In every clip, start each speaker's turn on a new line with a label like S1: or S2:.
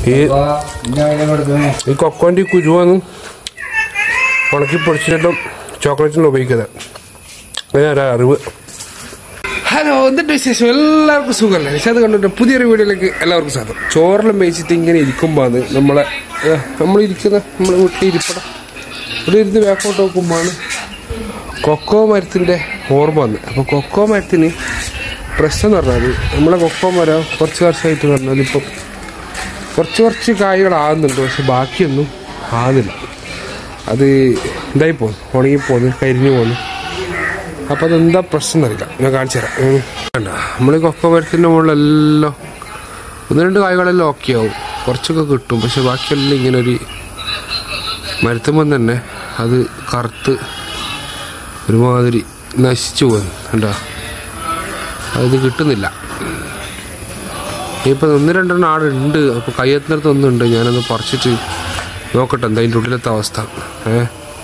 S1: ഈ
S2: ഇന്ന വില കൊടുക്കുന്നേ
S1: ഈ കൊക്കോൻ്റെ ഈ കുരുവൊന്നും ഉണക്കി പൊടിച്ചിട്ടും ചോക്ലേറ്റിനും ഉപയോഗിക്കുന്നത് അങ്ങനെ ഒരു അറിവ് ഹലോ എന്തിട്ട് വിശേഷം എല്ലാവർക്കും സുഖമല്ലേ പക്ഷെ അത് കണ്ടിട്ട് പുതിയൊരു വീഡിയോയിലേക്ക് എല്ലാവർക്കും സ്വാഗതം ചോറെല്ലാം മേയിച്ചിട്ട് ഇങ്ങനെ ഇരിക്കുമ്പോൾ ആണ് നമ്മളെ ഏഹ്, നമ്മളിരിക്കുന്ന നമ്മളെ വീട്ടിൽ ഇരിപ്പടം ഇവിടെ ഇരുന്ന് ബാക്കോട്ട് നോക്കുമ്പോഴാണ് കൊക്കോ മരത്തിൻ്റെ ഓർമ്മ വന്നത് അപ്പോൾ കൊക്കോ മരത്തിന് പ്രശ്നം എന്ന് പറഞ്ഞാൽ നമ്മളെ കൊക്കോ മരം കുറച്ച് വർഷമായിട്ട് പറഞ്ഞാൽ ഇപ്പം കുറച്ച് കുറച്ച് കായ്കളാകുന്നുണ്ട് പക്ഷെ ബാക്കിയൊന്നും ആകുന്നില്ല അത് ഇതായി പോകുന്നു ഉണങ്ങിപ്പോന്നു കരിഞ്ഞു പോകുന്നു അപ്പോൾ അതെന്താ പ്രശ്നം എന്നറിയില്ല ഞാൻ കാണിച്ചു തരാം ഉം. കണ്ട നമ്മൾ ഈ കൊക്കോ മരത്തിൻ്റെ മുകളിലെല്ലാം ഒന്ന് രണ്ട് കായ്കളെല്ലാം ഓക്കെ ആവും കുറച്ചൊക്കെ കിട്ടും പക്ഷെ ബാക്കിയെല്ലാം ഇങ്ങനെ ഒരു മരത്തുമ്പം തന്നെ അത് കറുത്ത് ഒരുമാതിരി നശിച്ചു പോകുന്നു കണ്ടോ അത് കിട്ടുന്നില്ല ഇപ്പം ഒന്ന് രണ്ടെണ്ണം ആടുണ്ട് അപ്പോൾ കയ്യെത്തുന്നിടത്ത് ഒന്നുണ്ട് ഞാനൊന്ന് പറിച്ചിട്ട് നോക്കട്ടെ എന്താ അതിൻ്റെ ഉള്ളിലത്തെ അവസ്ഥ ഏ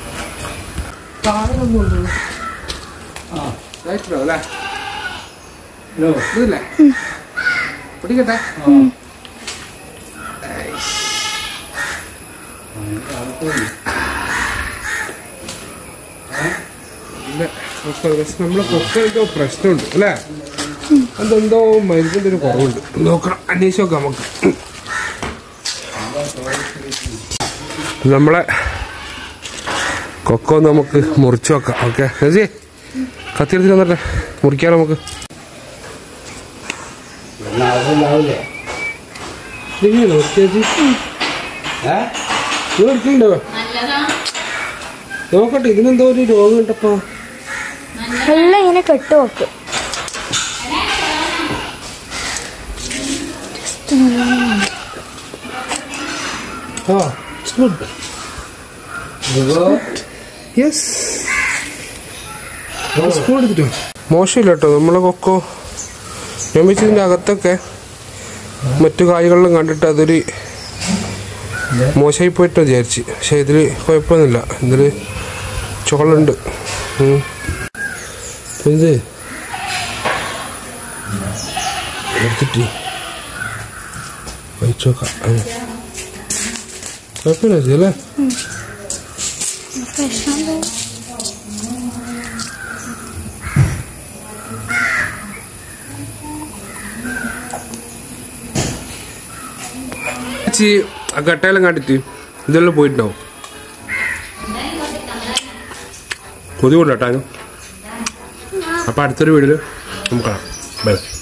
S1: പിടിക്കട്ടെ നമ്മളെ കൊക്കോ പ്രശ്നമുണ്ട് അല്ലേ അതെന്തോ മരുന്നിന്റെ ഒരു കുറവുണ്ട് നോക്കണം അന്വേഷിച്ച് നോക്കാം നമുക്ക് നമ്മളെ കൊക്കോ നമുക്ക് മുറിച്ചു വെക്കാം ഓക്കെ ചേച്ചി കത്തിയെടുത്തിട്ട് വന്നിട്ടെ മുറിക്കാം നമുക്ക്
S2: ആവശ്യമില്ലാവില്ലേ
S1: ഇതെങ്ങനെയാ ചേച്ചി
S2: ഏ
S1: നിങ്ങൾ എടുക്കണ്ടോ നോക്കട്ടെ ഇതിനെന്തോ ഒരു രോഗം ഉണ്ടപ്പോ
S3: എല്ലാം ഇങ്ങനെ കെട്ടുവെക്ക്
S1: ആ ഇറ്റ്സ് ഗുഡ് യെസ് സ്പൂൺ എടുത്തിട്ടോ മോശമില്ല കേട്ടോ നമ്മളെ കൊക്കോ ഞാൻ വെച്ചതിൻ്റെ അകത്തൊക്കെ മറ്റു കായ്കളിലും കണ്ടിട്ട് അതൊരു മോശമായി പോയിട്ട് വിചാരിച്ച് പക്ഷെ ഇതിൽ കുഴപ്പമൊന്നുമില്ല ഇതിൽ ചോളുണ്ട് ഉം. അപ്പൊ ഇത് എടുത്തിട്ട് കഴിച്ചു നോക്കാം അത് കുഴപ്പമില്ല ചേച്ചി അല്ലേ ചേച്ചി ആ കട്ടയെല്ലാം കണ്ടിട്ട് ഇതെല്ലാം പോയിട്ടുണ്ടാവും കൊതി കൊണ്ടാട്ടാനും അപ്പം അടുത്തൊരു വീഡിയോയിൽ നമുക്ക് കാണാം ബൈ